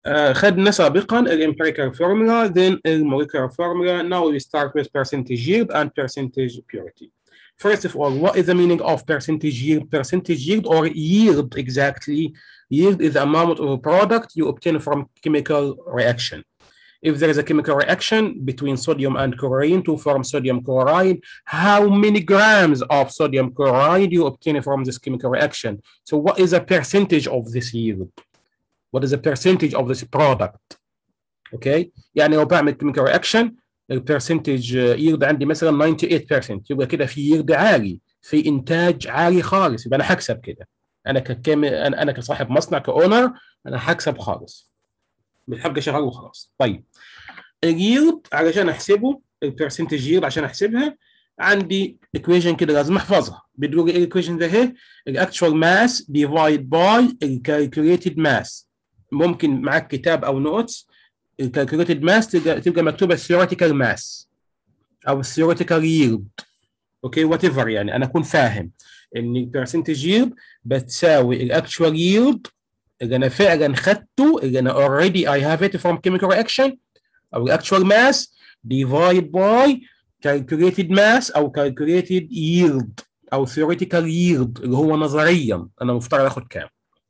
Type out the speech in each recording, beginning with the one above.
آه، خدنا سابقا الامبيريكال formula then الموليكولار formula now we start with percentage yield and percentage purity first of all what is the meaning of percentage yield percentage yield or yield exactly yield is the amount of a product you obtain from chemical reaction if there is a chemical reaction between sodium and chlorine to form sodium chloride, how many grams of sodium chloride you obtain from this chemical reaction? So what is the percentage of this yield? What is the percentage of this product? Okay يعني لو بعمل chemical reaction البرسنتج يلد عندي مثلا 98% يبقى كده في يلد عالي في انتاج عالي خالص يبقى انا هكسب كده انا ككم انا انا كصاحب مصنع كاونر انا هكسب خالص بتبقى شغال وخلاص طيب اليلد علشان احسبه البرسنتج يلد عشان احسبها عندي ايكويشن كده لازم احفظها بتقول ايه الايكويشن ده اهي الاكتشوال ماس ديفايد باي الكالكوليتد ماس ممكن معاك كتاب او نوتس الكالكوليتد ماس تبقى تبقى مكتوبه الثيوريتيكال ماس او الثيوريتيكال يلد اوكي وات ايفر يعني انا اكون فاهم ان البرسنتج يلد بتساوي الاكتشوال يلد اللي انا فعلا خدته اللي انا already I have it from chemical reaction او الاكتشوال ماس divide by calculated mass او calculated yield او theoretical yield اللي هو نظريا انا مفترض اخد كام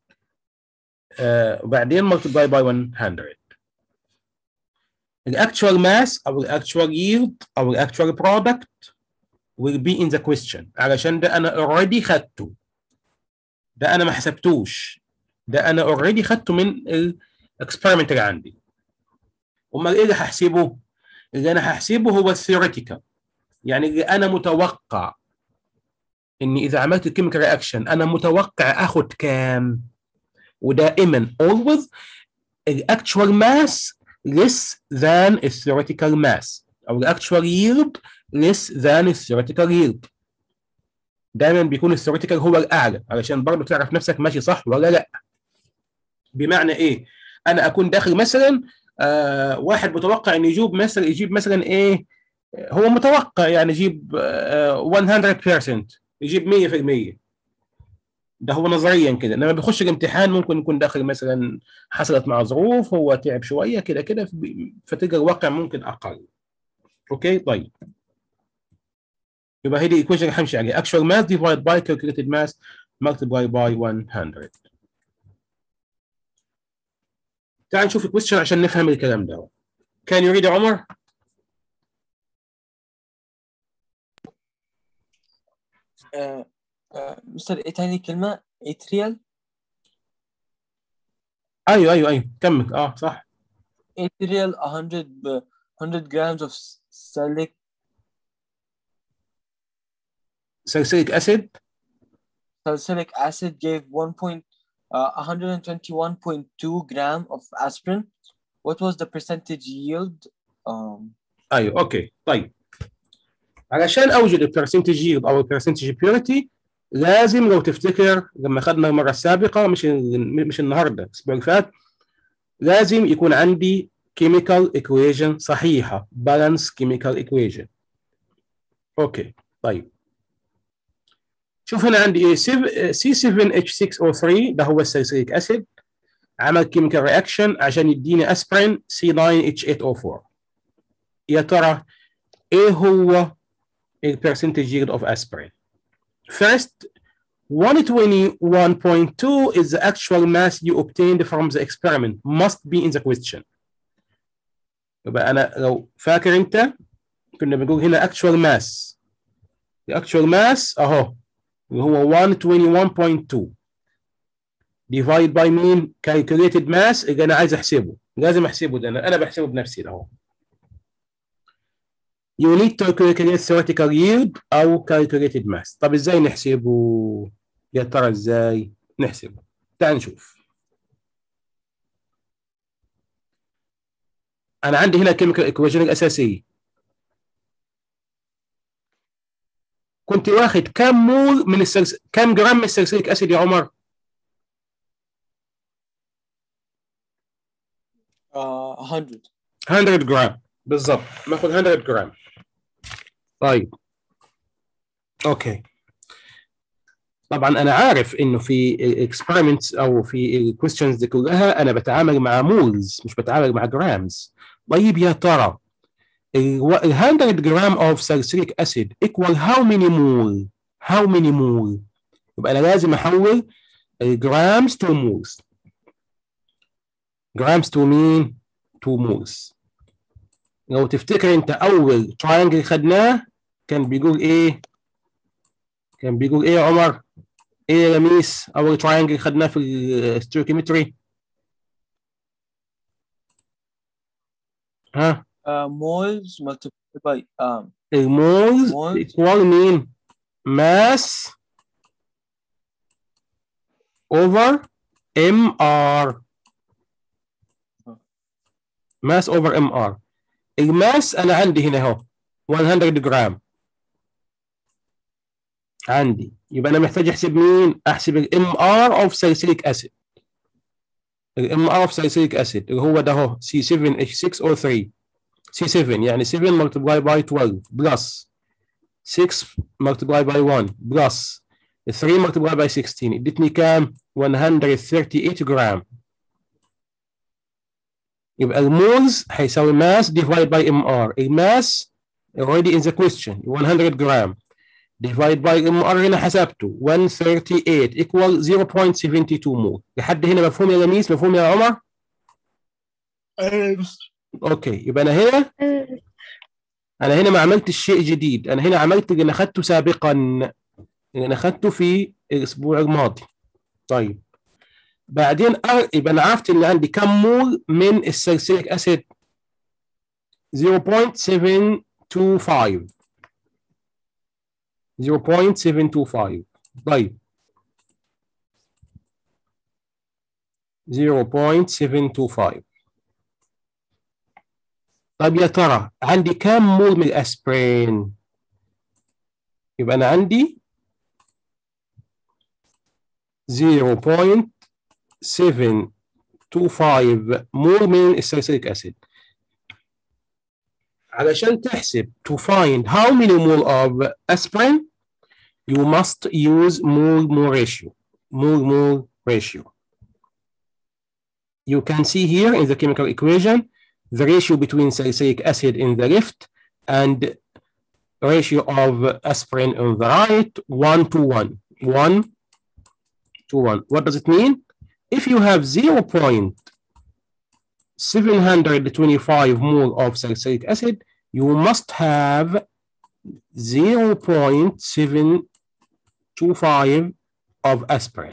آه وبعدين multiply by 100 الاكتشوال ماس او الاكتشوال ييلد او الاكتشوال برودكت will be in the question علشان ده انا already خدته ده انا ما حسبتوش ده انا already خدته من الاكسبيرمنت اللي عندي امال ايه اللي هحسبه؟ اللي انا هحسبه هو الثيوريتيكال يعني اللي انا متوقع اني اذا عملت الكيميكال رياكشن انا متوقع اخد كام ودائما always الاكتشوال ماس less than a theoretical mass او الاكتشوال yield less than a theoretical yield دايما بيكون الثيوريتيكال هو الاعلى علشان برضه تعرف نفسك ماشي صح ولا لا بمعنى ايه انا اكون داخل مثلا آه واحد متوقع انه يجيب مثلا يجيب مثلا ايه هو متوقع يعني يجيب آه 100% يجيب 100% ده هو نظريا كده لما بيخش الامتحان ممكن يكون داخل مثلا حصلت مع ظروف هو تعب شويه كده كده فتلقى الواقع ممكن اقل اوكي طيب يبقى هي دي الايكويشن اللي همشي عليها actual mass divided by calculated mass multiplied by 100 تعال نشوف الكويشن عشان نفهم الكلام ده كان يريد عمر آه، آه، مستر ايه تاني كلمة اتريال ايوه ايوه ايوه كمل اه صح اتريال 100 ب 100 grams of salicylic ساليسيليك اسيد salicylic acid gave 1 point, uh, 121.2 gram of aspirin. What was the percentage yield? Um, ايوه اوكي طيب علشان اوجد البرسنتج ييلد او البرسنتج بيورتي لازم لو تفتكر لما اخذنا المره السابقه مش مش النهارده الاسبوع اللي فات لازم يكون عندي كيميكال ايكويشن صحيحه بالانس كيميكال ايكويشن اوكي طيب شوف هنا عندي ايه سي 7 اتش 6 او 3 ده هو الساليسيليك اسيد عمل كيميكال رياكشن عشان يديني اسبرين سي 9 اتش 8 او 4 يا ترى ايه هو البرسنتج yield of aspirin first 121.2 is the actual mass you obtained from the experiment must be in the question يبقى انا لو فاكر انت كنا بنقول هنا actual mass the actual mass اهو اللي هو 121.2 divide by مين calculated mass اللي انا عايز احسبه لازم احسبه ده انا انا بحسبه بنفسي ده اهو you need to calculate theoretical yield او calculated mass طب ازاي نحسبه يا ترى ازاي نحسبه تعال نشوف انا عندي هنا chemical equation الاساسيه كنت واخد كم مول من السلس كم جرام من السلسليك اسيد يا عمر uh, 100. 100 جرام بالظبط باخد 100 جرام طيب اوكي طبعا انا عارف انه في اكسبيرمنتس او في الكويستشنز دي كلها انا بتعامل مع مولز مش بتعامل مع جرامز طيب يا ترى ال 100 جرام of salicylic acid equal how many mole how many mole يبقى انا لازم احول الجرامز to moles جرامز to مين to moles لو تفتكر انت اول تراينجل خدناه كان بيقول ايه كان بيقول ايه يا عمر ايه يا لميس اول تراينجل خدناه في الستيوكيمتري ها uh, moles multiplied by um, المولز Moles. ايكوال مين ماس اوفر ام ار ماس اوفر ام ار الماس انا عندي هنا اهو 100 جرام عندي يبقى انا محتاج احسب مين احسب الام ار اوف ساليسيليك اسيد الام ار اوف ساليسيليك اسيد اللي هو ده اهو سي 7 اتش 6 او 3 سي 7 يعني 7 multiply by 12 plus 6 multiply by 1 plus 3 multiply by 16 ادتني كام 138 جرام يبقى المولز هيساوي mass divide by mr الماس already in the question 100 جرام divide by mr هنا حسبته 138 equal 0.72 مول لحد هنا مفهوم يا لميس مفهوم يا عمر اوكي يبقى انا هنا انا هنا ما عملتش شيء جديد انا هنا عملت اللي انا اخدته سابقا اللي انا اخدته في الاسبوع الماضي طيب بعدين أر... يبقى انا عرفت ان عندي كم مول من السلسليك اسيد 0.725 0.725 طيب 0.725 طيب يا ترى عندي كم مول من الاسبرين يبقى انا عندي 0.725 مول من الساليسيليك اسيد علشان تحسب to find how many mole of aspirin you must use mole mole ratio mole mole ratio you can see here in the chemical equation the ratio between salicylic acid in the left and ratio of aspirin on the right, 1 to 1. 1 to 1. What does it mean? If you have 0.725 mole of salicylic acid, you must have 0.725 of aspirin.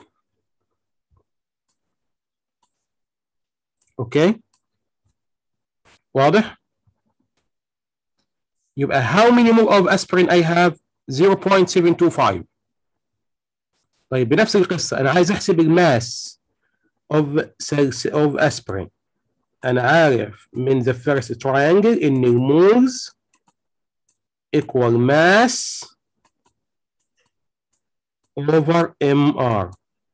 Okay? واضح؟ يبقى how many mole of aspirin I have 0.725 طيب بنفس القصة أنا عايز أحسب الماس of of aspirin أنا عارف من the first triangle إن المولز equal mass over MR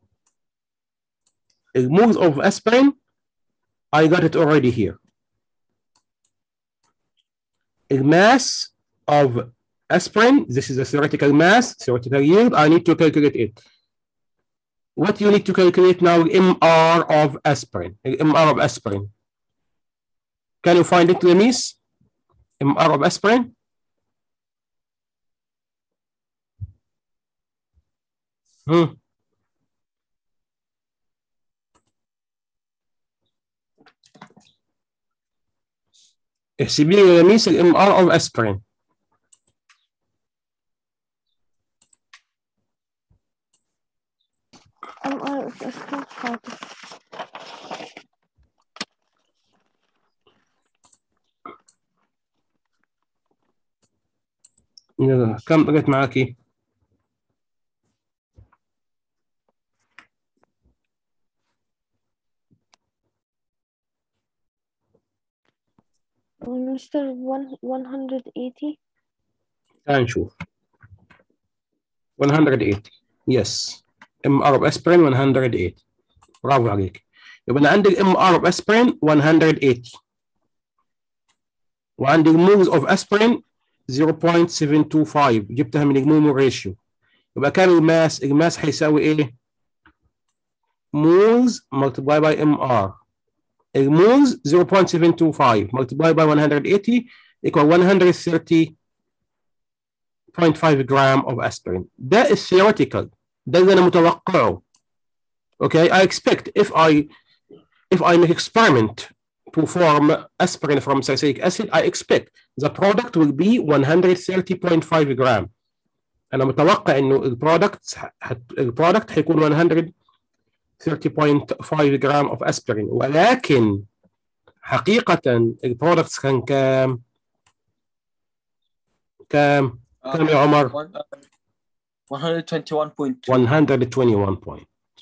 المولز of aspirin I got it already here mass of aspirin, this is a theoretical mass, theoretical yield, I need to calculate it. What you need to calculate now, MR of aspirin, MR of aspirin. Can you find it, Lemis? MR of aspirin? Hmm. احسبي لي يا لميس الام ار اوف اسبرين MR of aspirin حاضر يلا كم بقت معاكي؟ مستر 180 تعال نشوف 180 يس ام ار اوف اسبرين 180 برافو عليك يبقى انا عندي الام ار اوف اسبرين 180 وعندي المولز اوف اسبرين 0.725 جبتها من المومو ريشيو يبقى كام الماس الماس هيساوي ايه مولز multiply by mr المولز 0.725 multiply by 180 equal 130.5 جرام of aspirin ده الثيوريتيكال ده اللي انا متوقعه okay I expect if I if I make experiment to form aspirin from salicylic acid I expect the product will be 130.5 جرام انا متوقع انه البرودكت البرودكت هيكون 130.5 جرام of aspirin ولكن حقيقة البرودكتس كان كام؟ كام؟ كام يا عمر؟ 121.2 121 point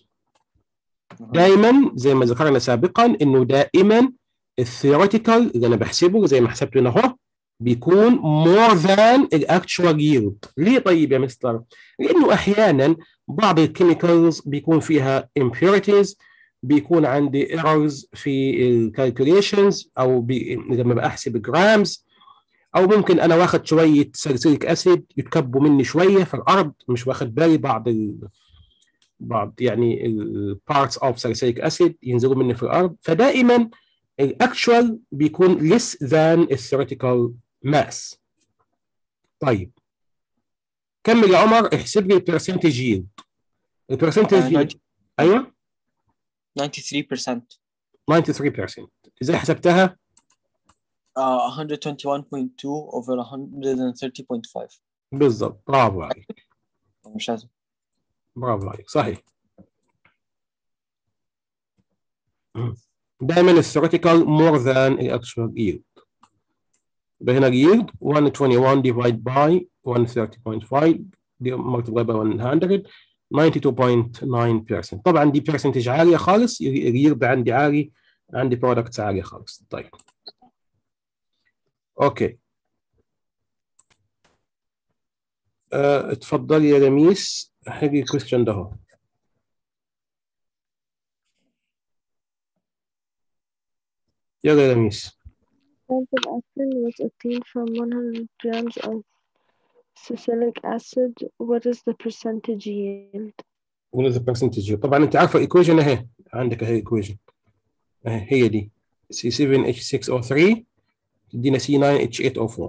دائما زي ما ذكرنا سابقا انه دائما الثيوريتيكال اللي انا بحسبه زي ما حسبته هنا اهو بيكون more than الاكتشوال yield ليه طيب يا مستر؟ لانه احيانا بعض الكيميكالز بيكون فيها impurities بيكون عندي ايرورز في الكالكوليشنز او بي... لما بحسب جرامز او ممكن انا واخد شويه ساليسيليك اسيد يتكبوا مني شويه في الارض مش واخد بالي بعض ال... بعض يعني البارتس اوف ساليسيليك اسيد ينزلوا مني في الارض فدائما الاكشوال بيكون less than الثيوريتيكال ماس طيب كمل يا عمر احسب لي البرسنتج يلد البرسنتج آه، يلد ايوه 93% 93% ازاي حسبتها؟ uh, 121.2 over 130.5 بالضبط برافو عليك مش لازم برافو عليك صحيح دائما الثيوريتيكال more than the actual yield يبقى هنا yield 121 divided by 130.5 دي multiplied by 100 92.9% طبعا دي percentage عالية خالص اليلد عندي عالي عندي products عالية خالص طيب اوكي أه اتفضلي يا لميس هاجي question ده اهو يلا يا لميس Sample aspirin was obtained from 100 grams of salicylic acid. What is the percentage yield? what is the percentage طبعا انت عارفه الايكويشن اهي عندك اهي الايكويشن اهي هي دي C7H6O3 تدينا C9H8O4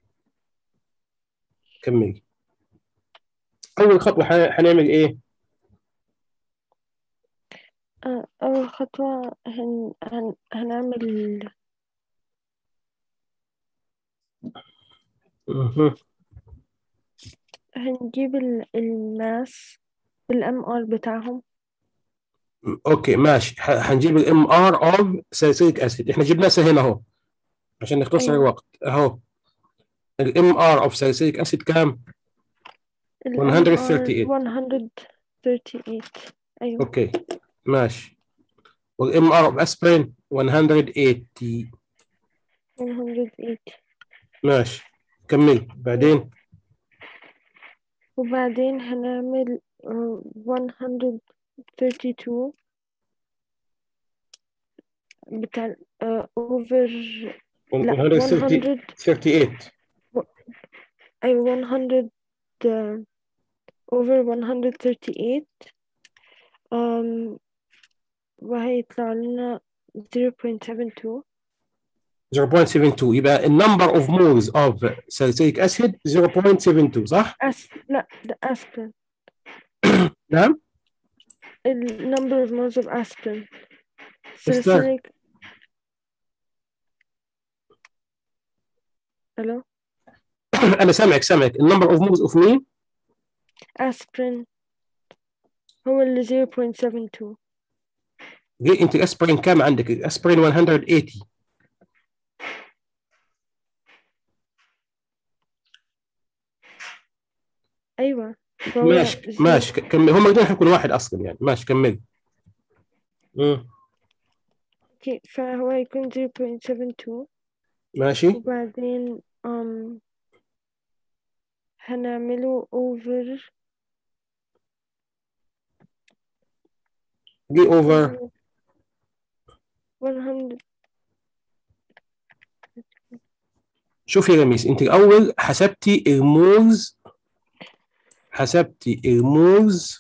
كملي اول خطوه ح- حنعمل ايه آه، أول خطوة هن... هن... هنعمل مهم. هنجيب ال- الماس الام ار بتاعهم اوكي ماشي ح- حنجيب الام ار اوف ساليسيليك اسيد احنا جبناه هنا اهو عشان نختصر أيوة. الوقت اهو الام ار اوف ساليسيليك اسيد كام ال 138. 138 أيوة اوكي ماشي والام ار اوف اسبرين 180 108 ماشي كمل بعدين وبعدين هنعمل آه، 132 بتاع آه، over لا 138 100 38 أيوة 100 آه، over 138 um, وهيطلع لنا 0.72 0.72 يبقى النمبر اوف مولز اوف ساليسيليك اسيد 0.72 صح؟ أس لا ده aspirin نعم؟ ال number of moles of aspirin Mister. salicylic ألو انا سامعك سامعك النمبر اوف مولز اوف مين؟ aspirin هو اللي 0.72 جي انت الاسبرين كام عندك؟ الاسبرين 180 أيوة فهو ماشي زي- ماشي ك- كمل هم الاثنين حيكونوا واحد اصلا يعني ماشي كمل مم. أوكي فهو يكون 0.72 ماشي وبعدين um, هنعمله over جي اوفر 100 شوف يا لميس انت الاول حسبتي المولز حسبتي المولز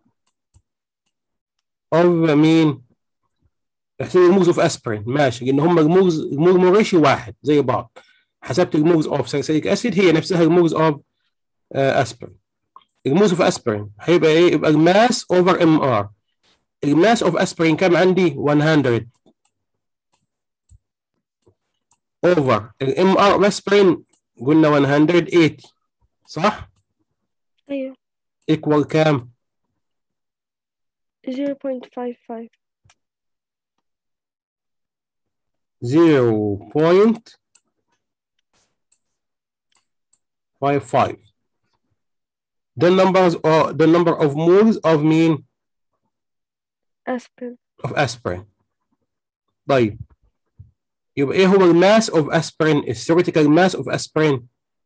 اوف مين احسبي المولز اوف اسبرين ماشي لان هم المولز المول ريشيو واحد زي بعض حسبت المولز اوف ساليسيليك اسيد هي نفسها المولز اوف اسبرين المولز اوف اسبرين هيبقى ايه يبقى الماس اوفر ام ار الماس اوف اسبرين كام عندي 100 اوفر الام ار اسبرين قلنا 180 صح أيوة ايكوال كام 0.55 0.55 the numbers or the number of moles of mean aspirin of aspirin طيب يبقى ايه هو الماس of aspirin theoretical mass of aspirin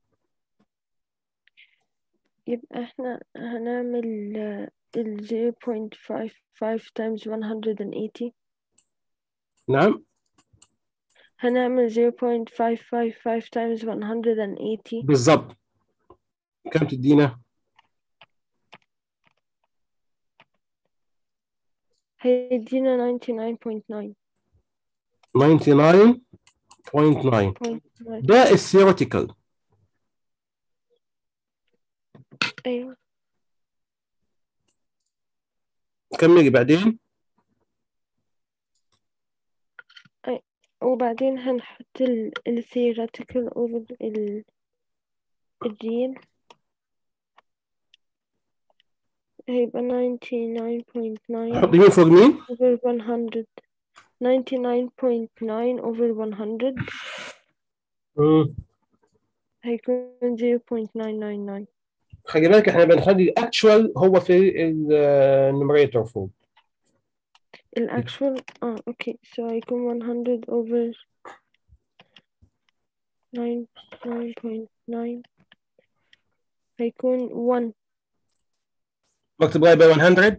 يبقى احنا هنعمل آه، ال 0.55 times 180 نعم هنعمل 0.555 times 180 بالضبط كم تدينا هيدينا 99.9 99.9 ده الثيوريتيكال أيوة كملي بعدين وبعدين هنحط ال ال theoretical over ال الريل هيبقى 99.9 حط مين فوق مين over 100 99.9 over 100 مم. هيكون 0.999 خلي بالك احنا بنخلي الاكشوال هو في النوميريتور فوق الأكشوال اه اوكي so هيكون 100 over 99.9 هيكون 1 مكتوب باي 100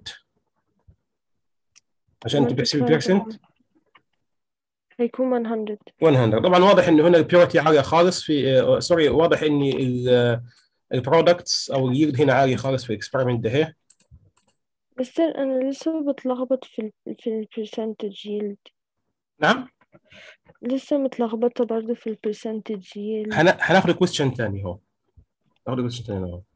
عشان انت بتحسب multiplied by البيرسنت 100. هيكون 100 100 طبعا واضح ان هنا البيورتي عاليه خالص في آه، سوري واضح ان البرودكتس او اليلد هنا عالي خالص في الاكسبيرمنت ده هي. بس انا لسه بتلخبط في ال في البرسنتج يلد نعم لسه متلخبطة برضه في البرسنتج يلد هن- هناخد كويستشن ثاني هو ناخد كويستشن ثاني هو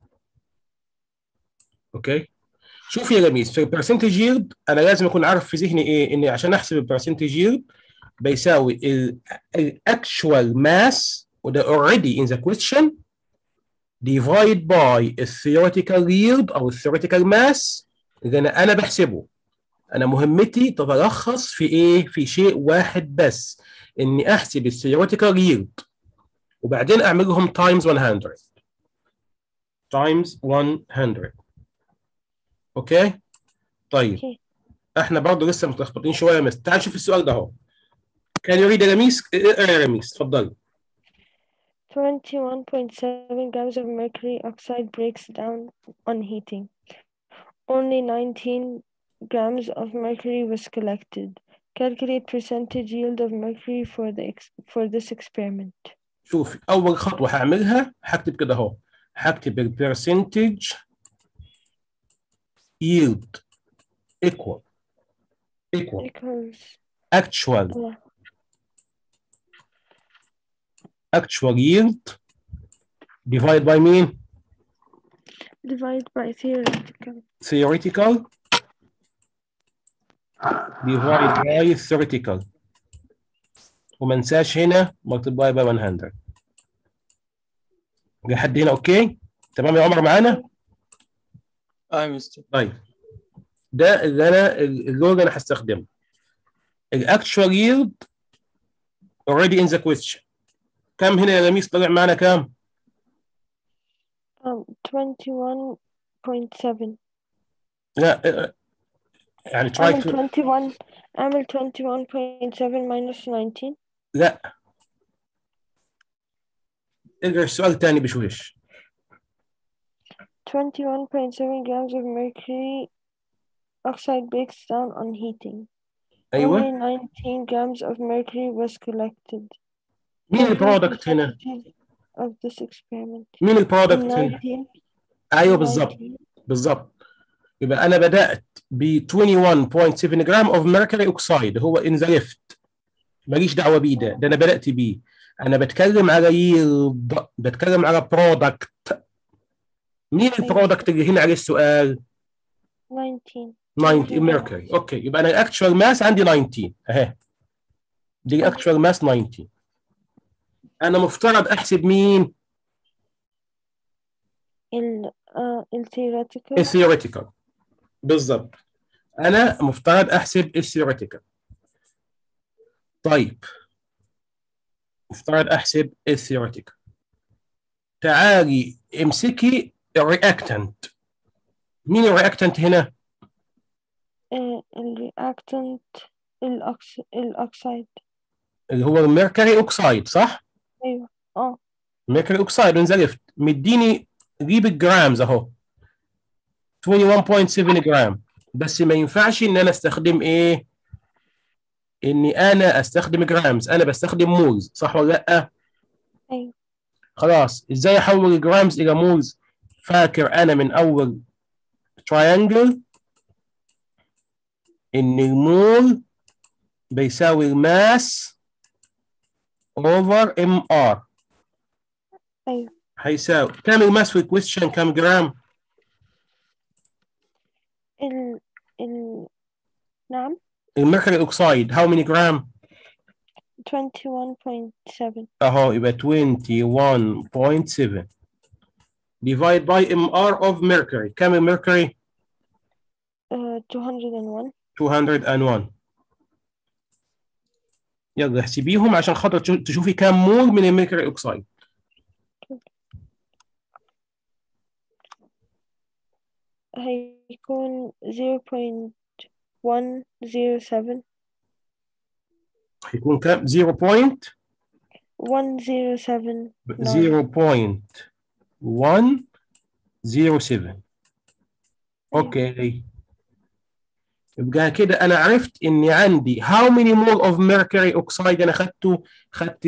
اوكي شوف يا لميس في البرسنتج يلد انا لازم اكون عارف في ذهني ايه اني عشان احسب البرسنتج يلد بيساوي الاكشوال ماس وده already in the question divide by the theoretical yield او theoretical mass اللي انا انا بحسبه انا مهمتي تتلخص في ايه في شيء واحد بس اني احسب الثيوريتيكال ييلد وبعدين اعملهم تايمز 100 تايمز 100 اوكي طيب اوكي احنا برضه لسه متلخبطين شويه بس تعال شوف السؤال ده اهو كان يريد رميس اقرا يا رميس اتفضل 21.7 grams of mercury oxide breaks down on heating. Only 19 grams of mercury was collected. Calculate percentage yield of mercury for the ex for this experiment. شوف اول خطوه هعملها هكتب كده اهو هكتب البرسنتج yield equal equal Equals actual uh, actual yield divide by mean divide by theoretical. theoretical divide by theoretical وما ننساش هنا multiply by 100 لحد هنا اوكي تمام يا عمر معانا اه مستر طيب ده اللي انا اللوج انا هستخدمه الاكشوال ييلد already in the question كم هنا يا لميس طلع معانا كام؟ Um, 21.7. لا آه، يعني try أعمل to 21 أعمل 21.7 minus 19 لا اقرا السؤال تاني بشويش 21.7 grams of mercury oxide breaks down on heating. ايوه Only 19 grams of mercury was collected. مين البرودكت هنا؟ Percentages Of this experiment. مين البرودكت هنا؟ 19 ايوه بالظبط 19. بالظبط يبقى انا بدات ب 21.7 جرام اوف ميركوري اوكسايد هو ان ذا ليفت ماليش دعوه بيه ده ده انا بدات بيه انا بتكلم على يلد بتكلم على برودكت مين أيوة. البرودكت اللي هنا عليه السؤال 19 90 ميركوري اوكي يبقى انا الاكشوال ماس عندي 19 اهي دي الاكشوال ماس 19 انا مفترض احسب مين ال آه الثيوريتيكال الثيوريتيكال بالظبط انا مفترض احسب الثيوريتيكال طيب مفترض احسب الثيوريتيكال تعالي امسكي الرياكتنت مين الرياكتنت هنا الرياكتنت الأكس الأكسايد اللي هو الميركوري اوكسايد صح أيوة اه ميركوري اوكسايد اون ذا ليفت مديني جيب الجرامز اهو 21.7 جرام بس ما ينفعش ان انا استخدم ايه اني انا استخدم جرامز انا بستخدم مولز صح ولا لا أيوة خلاص ازاي احول الجرامز الى مولز فاكر انا من اول تراينجل ان المول بيساوي الماس اوفر ام ار أيوة هيساوي كام الماس في الكويستشن كام جرام ال ال نعم الميركوري اوكسايد how many جرام 21.7 اهو يبقى 21.7 divide by mr of mercury كم الميركوري uh, 201 201 يلا احسبيهم عشان خاطر تشو- تشوفي كام مول من الميركوري اوكسايد هيكون 0.107 هيكون كام 0. point 107 0.107 اوكي يبقى كده انا عرفت اني عندي how many mole of mercury oxide انا خدته خدت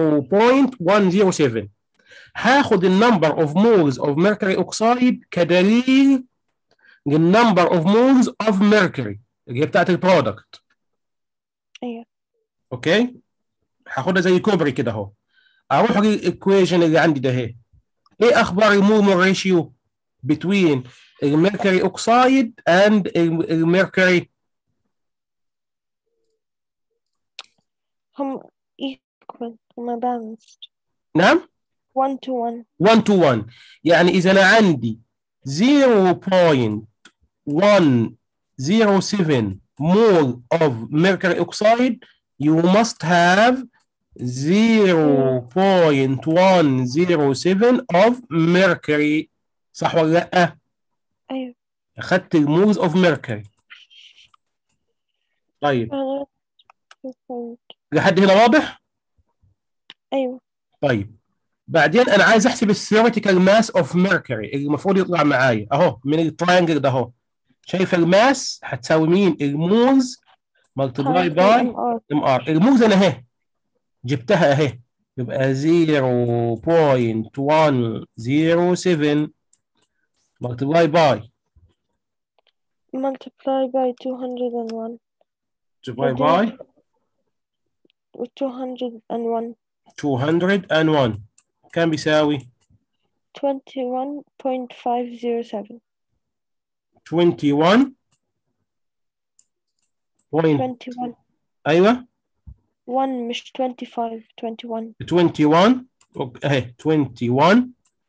0.107 هاخد النمبر of moles of mercury oxide كدليل للنمبر of moles of mercury اللي هي بتاعت البرودكت أيوة اوكي هاخدها زي كوبري كده اهو اروح للايكويشن اللي عندي ده اهي ايه اخبار المورمول ريشيو between الميركوري اوكسايد and الميركوري هم equal هم balanced نعم 1 to 1 1 to 1 يعني اذا انا عندي 0.107 mole of mercury oxide you must have 0.107 of mercury صح ولا لا؟ أيوة اخدت المولز اوف ميركوري طيب أنا لحد هنا واضح؟ أيوة طيب بعدين انا عايز احسب الثيوريتيكال ماس اوف ميركوري اللي المفروض يطلع معايا اهو من التراينجل ده اهو شايف الماس هتساوي مين؟ المولز ملتبلاي times باي MR ام ار المولز انا اهي جبتها اهي يبقى 0.107 ملتبلاي باي multiply by 201 ملتبلاي باي و 201 201 كم بيساوي 21.507 21 بوينت 21 ايوه 1 مش 25 21 21 أوك- اهي 21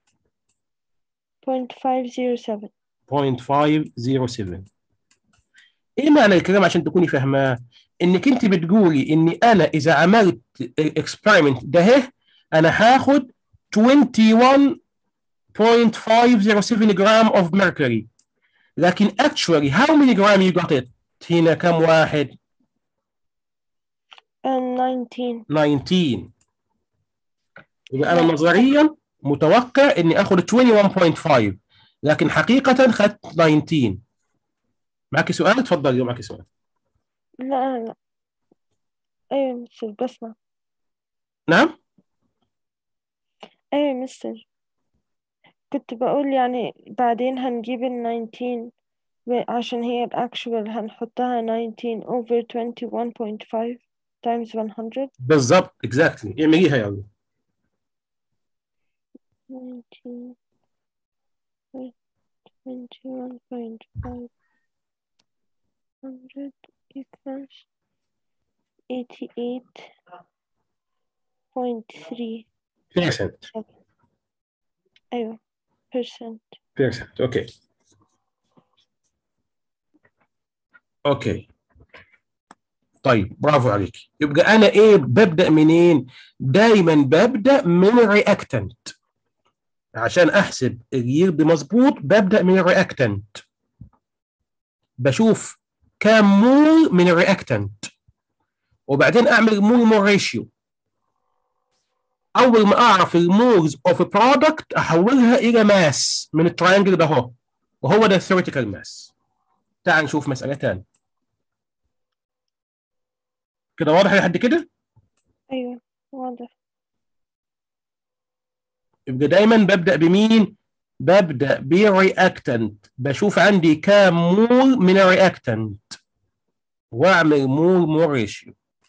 0.507 0.507 ايه معنى الكلام عشان تكوني فاهماه انك انت بتقولي اني انا اذا عملت الاكسبيرمنت ده اهي انا هاخد 21.507 جرام of mercury لكن actually how many gram you got it هنا كم واحد and 19 19 يبقى انا نظريا متوقع اني اخذ 21.5 لكن حقيقة خدت 19 معك سؤال تفضل معك سؤال لا لا لا أيوة مستر بسمع نعم أيوة مستر كنت بقول يعني بعدين هنجيب ال 19 ب- عشان هي الأكشوال هنحطها 19 over 21.5 times 100 بالظبط اكزاكتلي اعمليها يلا 19 21.5 100 equals 88.3 بيرسنت أيوة percent بيرسنت اوكي اوكي طيب برافو عليك يبقى انا ايه ببدا منين دايما ببدا من الرياكتنت عشان احسب اليلد مظبوط ببدا من الرياكتنت بشوف كام مول من الرياكتنت وبعدين اعمل مول مول ريشيو اول ما اعرف المولز اوف برودكت احولها الى ماس من التراينجل ده اهو وهو ده الثيوريتيكال ماس تعال نشوف مساله ثانيه كده واضح لحد كده أيوة واضح يبقى دايما ببدا بمين ببدا بالرياكتنت بشوف عندي كام مول من الرياكتنت واعمل مول مول ريشيو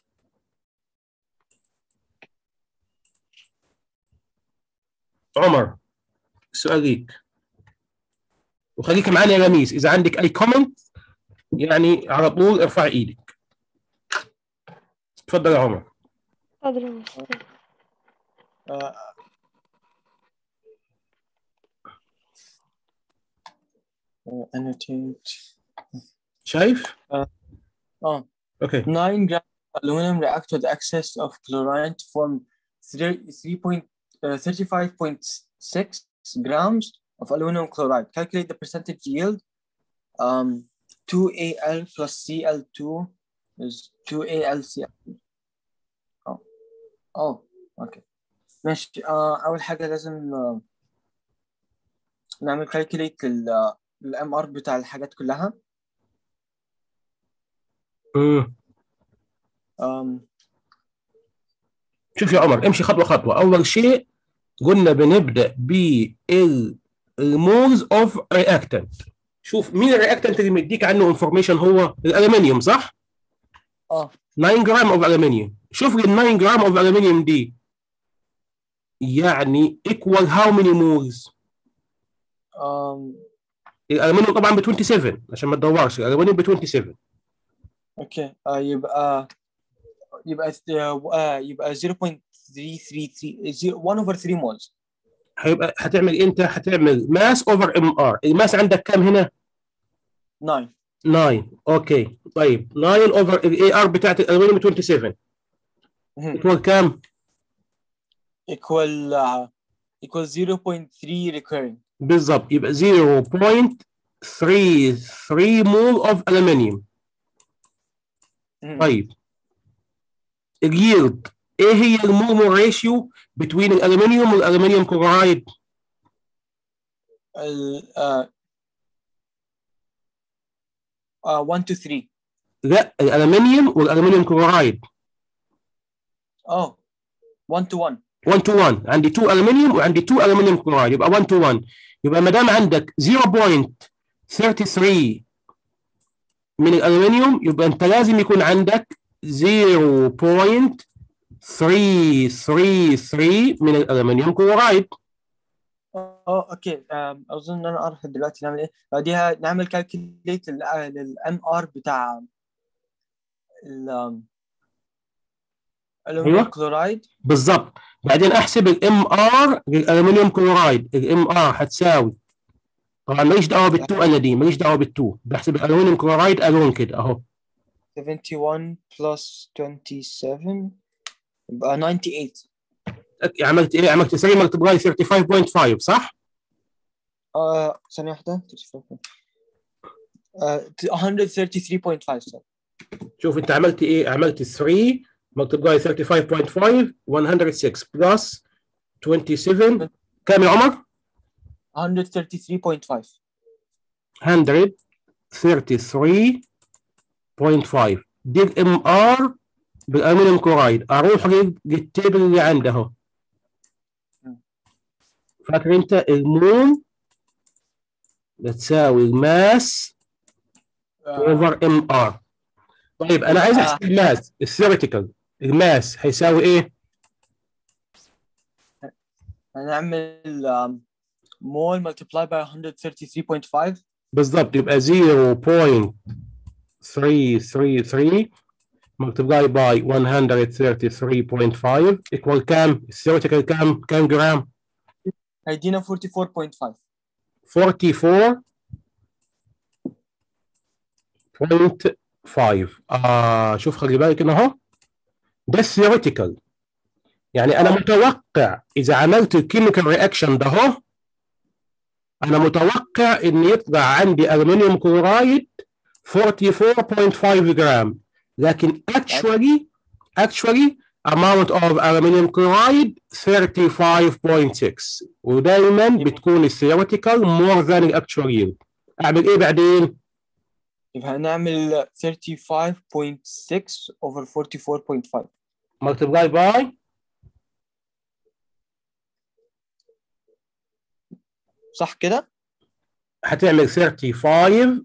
عمر السؤال ليك وخليك معانا يا لميس اذا عندك اي كومنت يعني على طول ارفع ايدك اتفضل يا عمر قدر المستطاع آه، آه، annotate شايف اه اوكي 9 grams of aluminum react with excess of chlorine to form 3 3 point, uh, 35.6 grams of aluminum chloride. Calculate the percentage yield. Um, 2Al plus Cl2 is 2AlCl. Oh, oh, okay. ماشي آه أول حاجة لازم آه نعمل calculate ال الام ار بتاع الحاجات كلها. امم Um, شوف يا عمر امشي خطوه خطوه اول شيء قلنا بنبدا بالمولز اوف رياكتنت شوف مين الرياكتنت اللي مديك عنه انفورميشن هو الالومنيوم صح اه 9 جرام اوف الومنيوم شوف لي ال 9 جرام اوف الومنيوم دي يعني equal how many moles um, الالومنيوم طبعا ب 27 عشان ما تدورش الالومنيوم ب 27 اوكي آه يبقى يبقى آه يبقى 0.333 1 over 3 moles هيبقى هتعمل انت هتعمل ماس اوفر ام ار الماس عندك كام هنا 9 9 اوكي طيب 9 اوفر الاي ار بتاعت الالومنيوم 27 مهم. equal كام equal uh, equal 0.3 recurring بالظبط يبقى 0.33 مول اوف الومنيوم مهم. طيب اليلد ايه هي المول ريشيو بين الالومنيوم والالومنيوم كلورايد ال uh, uh, 1 to 3 لا الالومنيوم والالومنيوم كلورايد اه 1 to 1 1 to 1 عندي 2 الومنيوم وعندي 2 الومنيوم كلورايد يبقى 1 to 1 يبقى ما دام عندك 0.33 من الالومنيوم يبقى انت لازم يكون عندك 0.333 من الالومنيوم كلورايد اه اوكي آم، اظن ان انا اعرف دلوقتي نعمل ايه بعديها نعمل كالكوليت للام ار بتاع ال أيوة. الالومنيوم كلورايد بالظبط بعدين احسب الام ار للالومنيوم كلورايد الام ار هتساوي طبعا ماليش دعوه بالتو انا دي ماليش دعوه بالتو بحسب الالومنيوم كلورايد الون كده اهو 71 plus 27 يبقى 98 عملت ايه عملت 3 ملتبلاي 35.5 صح آه ثانية واحدة 35. آه 133.5 sorry. شوف انت عملت ايه عملت 3 ملتبلاي 35.5 106 بلس 27 كام يا عمر 133.5 133.5 دي الام ار بالالومنيوم كلورايد اروح للتيبل اللي عنده اهو فاكر انت المول بتساوي الماس اوفر ام ار طيب انا عايز احسب الماس الثيوريتيكال الماس هيساوي ايه؟ هنعمل um, mole multiplied by 133.5 بالظبط يبقى 0.333 multiplied by 133.5 equal كام؟ الثيوريتيكال كام؟ كام جرام؟ هيدينا 44.5 44.5 آه شوف خلي بالك هنا اهو ده الثيوريتيكال يعني انا متوقع اذا عملت الكيميكال رياكشن ده اهو انا متوقع ان يطلع عندي الومنيوم كلورايد 44.5 جرام لكن actually actually amount of aluminum chloride 35.6 ودايما بتكون الثيوريتيكال more than الاكشوال yield اعمل ايه بعدين؟ يبقى هنعمل 35.6 over 44.5 multiply by صح كده؟ هتعمل 35.6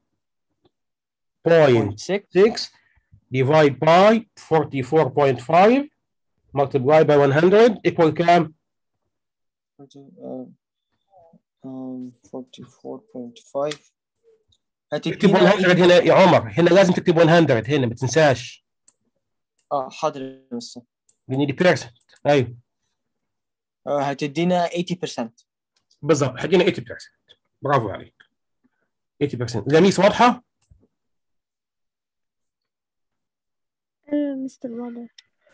0.6 divide by 44.5 multiply by 100 equal كام؟ uh, um, 44.5 اكتب 100 هتدينا هنا يا عمر هنا لازم تكتب 100 هنا ما تنساش اه حاضر بس we need percent ايوه آه، هتدينا 80% بالظبط هدينا 80% برافو عليك 80% لميس واضحه؟ أيوة مستر واضح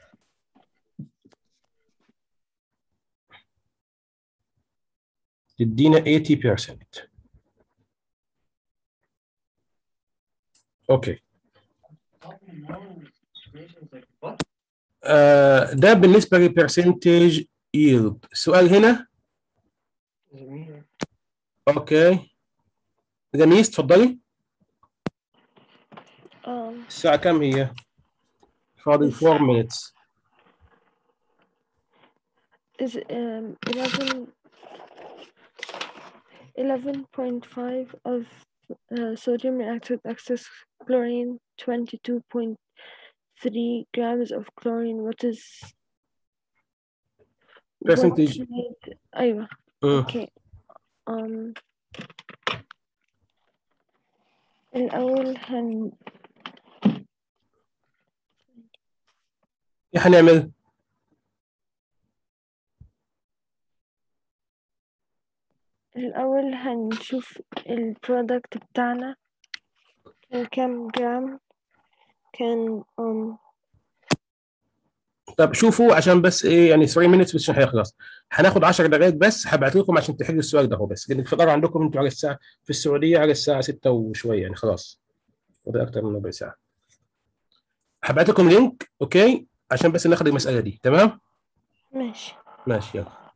تدينا 80% اوكي آه ده بالنسبه للبرسنتج ييلد السؤال هنا اوكي لميس تفضلي um, الساعه كم هي؟ فاضل 4 minutes is um, 11 11.5 of uh, sodium reacts with excess chlorine 22.3 grams of chlorine what is what Percentage. made- أيوة مم. okay um الأول هن ايه هنعمل؟ الأول هنشوف البرودكت بتاعنا كان كام جرام كان um, طب شوفوا عشان بس ايه يعني 3 minutes بس عشان هيخلص هناخد 10 دقائق بس هبعت لكم عشان تحلوا السؤال ده هو بس لان الفطار عندكم انتوا على الساعه في السعوديه على الساعه 6 وشويه يعني خلاص وده اكتر من ربع ساعه هبعت لكم لينك اوكي عشان بس ناخد المساله دي تمام ماشي ماشي يلا